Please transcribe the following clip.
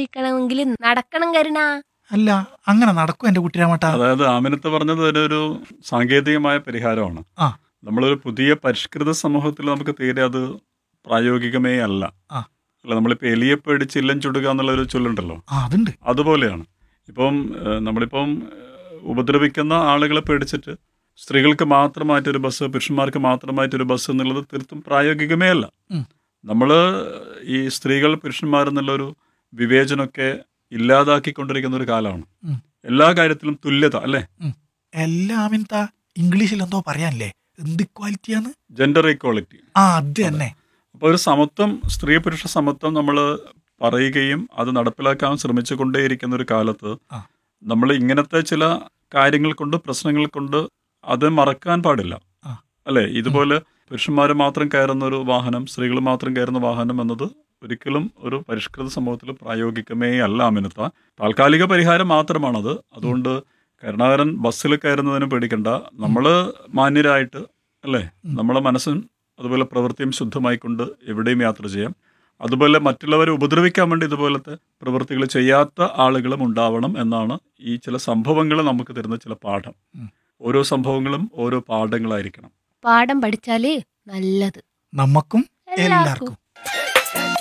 സ്വീകരിക്കണമെങ്കിൽ നടക്കണം കരുണ അല്ല അങ്ങനെ നടക്കും എന്റെ കുട്ടിരാമട്ട അതായത് ആമിനത്ത് പറഞ്ഞത് ഒരു സാങ്കേതികമായ പരിഹാരമാണ് ആ. നമ്മളൊരു പുതിയ പരിഷ്കൃത സമൂഹത്തിൽ നമുക്ക് തീരെ അത് പ്രായോഗികമേ അല്ല ആ. അല്ല നമ്മളിപ്പോൾ എലിയെ പേടിച്ച് ഇല്ലം ചുടുക എന്നുള്ളൊരു ചൊല്ലുണ്ടല്ലോ ആ അതുണ്ട് അതുപോലെയാണ് ഇപ്പം ഏഹ്, നമ്മളിപ്പം ഏഹ്, ഉപദ്രവിക്കുന്ന ആളുകളെ പേടിച്ചിട്ട് സ്ത്രീകൾക്ക് മാത്രമായിട്ടൊരു ബസ് പുരുഷന്മാർക്ക് മാത്രമായിട്ടൊരു ബസ് എന്നുള്ളത് തീർത്തും പ്രായോഗികമേ അല്ല ഉം. നമ്മൾ ഈ സ്ത്രീകൾ പുരുഷന്മാരെന്നുള്ളൊരു വിവേചനമൊക്കെ ഇല്ലാതാക്കിക്കൊണ്ടിരിക്കുന്ന ഒരു കാലമാണ് ഉം. എല്ലാ കാര്യത്തിലും തുല്യത അല്ലേ എല്ലാം എന്താ ഇംഗ്ലീഷിൽ എന്തോ പറയാനില്ലേ എന്ത് ക്വാളിറ്റിയാണ് ജെൻഡർ ഈക്വാളിറ്റി ആ അത് തന്നെ അപ്പോൾ ഒരു സമത്വം സ്ത്രീ പുരുഷ സമത്വം നമ്മൾ പറയുകയും അത് നടപ്പിലാക്കാൻ ശ്രമിച്ചു കൊണ്ടേയിരിക്കുന്ന ഒരു കാലത്ത് ആ. നമ്മൾ ഇങ്ങനത്തെ ചില കാര്യങ്ങൾ കൊണ്ട് പ്രശ്നങ്ങൾ കൊണ്ട് അത് മറക്കാൻ പാടില്ല ആ. അല്ലേ ഇതുപോലെ പുരുഷന്മാർ മാത്രം കയറുന്ന ഒരു വാഹനം സ്ത്രീകൾ മാത്രം കയറുന്ന വാഹനം എന്നത് ഒരിക്കലും ഒരു പരിഷ്കൃത സമൂഹത്തിൽ പ്രായോഗികമേ അല്ല അമിനത്ത താൽക്കാലിക പരിഹാരം മാത്രമാണത് അതുകൊണ്ട് കരുണാകരൻ ബസ്സിൽ കയറുന്നതിന് പേടിക്കണ്ട നമ്മൾ മാന്യരായിട്ട് അല്ലേ നമ്മളെ മനസ്സും അതുപോലെ പ്രവൃത്തിയും ശുദ്ധമായിക്കൊണ്ട് എവിടെയും യാത്ര ചെയ്യാം അതുപോലെ മറ്റുള്ളവരെ ഉപദ്രവിക്കാൻ വേണ്ടി ഇതുപോലത്തെ പ്രവൃത്തികൾ ചെയ്യാത്ത ആളുകളും ഉണ്ടാവണം എന്നാണ് ഈ ചില സംഭവങ്ങൾ നമുക്ക് തരുന്ന ചില പാഠം ഉം. ഓരോ സംഭവങ്ങളും ഓരോ പാഠങ്ങളായിരിക്കണം പാഠം പഠിച്ചാല് നല്ലത് നമുക്കും എല്ലാവർക്കും എല്ലാവർക്കും